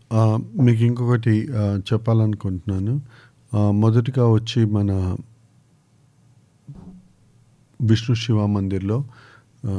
ఆ, మీకు ఇంకొకటి ఆ, చెప్పాలనుకుంటున్నాను ఆ, మొదటిగా వచ్చి మన విష్ణు శివ మందిర్లో ఆ,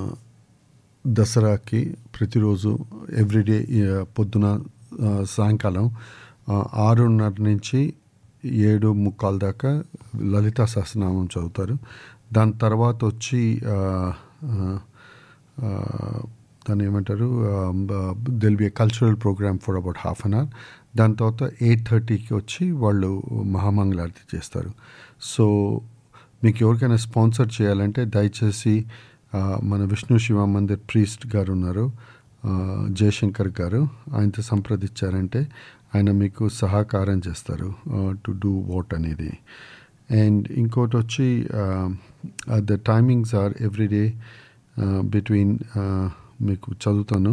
దసరాకి ప్రతిరోజు ఎవ్రీడే పొద్దున ఆ, సాయంకాలం ఆ, ఆరున్నర నుంచి ఏడు ముక్కాల దాకా లలితా సహస్రనామం చదువుతారు దాని తర్వాత వచ్చి ఆ, ఆ, ఆ, దాన్ని ఏమంటారు there'll be a cultural programme for about half an hour దాని తర్వాత ఎయిట్ థర్టీకి వచ్చి వాళ్ళు మహామంగళారతి చేస్తారు సో మీకు ఎవరికైనా స్పాన్సర్ చేయాలంటే దయచేసి ఆ, మన విష్ణు శివ మందిర్ ప్రీస్ట్ గారు ఉన్నారు ఆ, జయశంకర్ గారు ఆయనతో సంప్రదించారంటే ఆయన మీకు సహకారం చేస్తారు టు డూ వాట్ అనేది అండ్ ఇంకోటి వచ్చి the timings are everyday between మీకు చదువుతాను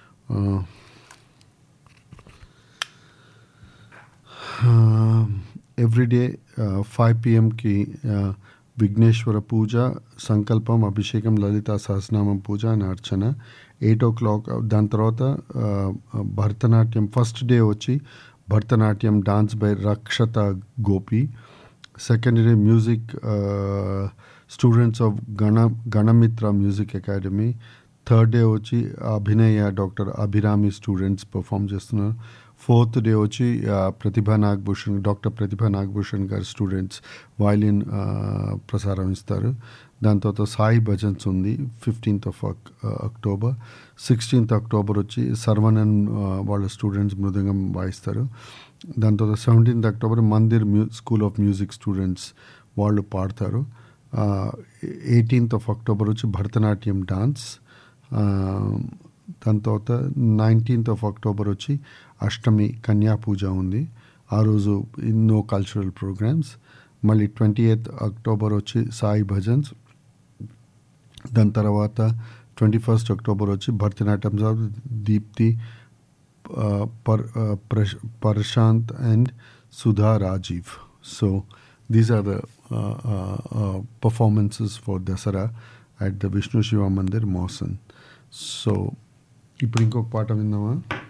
ఎవ్రీడే ఫైవ్ పిఎంకి విఘ్నేశ్వర పూజ సంకల్పం అభిషేకం లలిత సహస్రనామం పూజ అండ్ అర్చన ఎయిట్ ఓ క్లాక్ దాని తర్వాత ఆ, భరతనాట్యం ఫస్ట్ డే వచ్చి Bharatanatyam dance by Rakshata Gopi second day music students of Gana Ganamitra music academy third day వచ్చి Abhinaya doctor Abhirami students perform చేస్తున్నారు ఫోర్త్ డే వచ్చి ఆ, ప్రతిభా నాగభూషణ్ డాక్టర్ ప్రతిభా నాగభూషణ్ గారి స్టూడెంట్స్ వయలిన్ ప్రసారం ఇస్తారు దాని తర్వాత సాయి భజన్స్ ఉంది fifteenth of October sixteenth October వచ్చి సర్వనన్ ఆ, వాళ్ళ స్టూడెంట్స్ మృదంగం వాయిస్తారు దాని తర్వాత సెవెంటీన్త్ అక్టోబర్ మందిర్ మ్యూ స్కూల్ ఆఫ్ మ్యూజిక్ స్టూడెంట్స్ వాళ్ళు పాడతారు ఎయిటీన్త్ ఆఫ్ అక్టోబర్ వచ్చి భరతనాట్యం డాన్స్ దాని తర్వాత నైన్టీన్త్ ఆఫ్ అక్టోబర్ వచ్చి అష్టమి కన్యా పూజ ఉంది ఆ రోజు ఎన్నో కల్చరల్ ప్రోగ్రామ్స్ మళ్ళీ ట్వంటీ ఎయిత్ అక్టోబర్ వచ్చి సాయి భజన్స్ దాని తర్వాత ట్వంటీ ఫస్ట్ అక్టోబర్ వచ్చి భరతనాట్యం సార్ దీప్తి ఆ, పర్ ఆ, ప్రశ్- Prashant and Sudha Rajeev so these are the performances for Dasara at the Vishnu Shiva Mandir మోసన్ సో ఇప్పుడు ఇంకొక పాట విందామా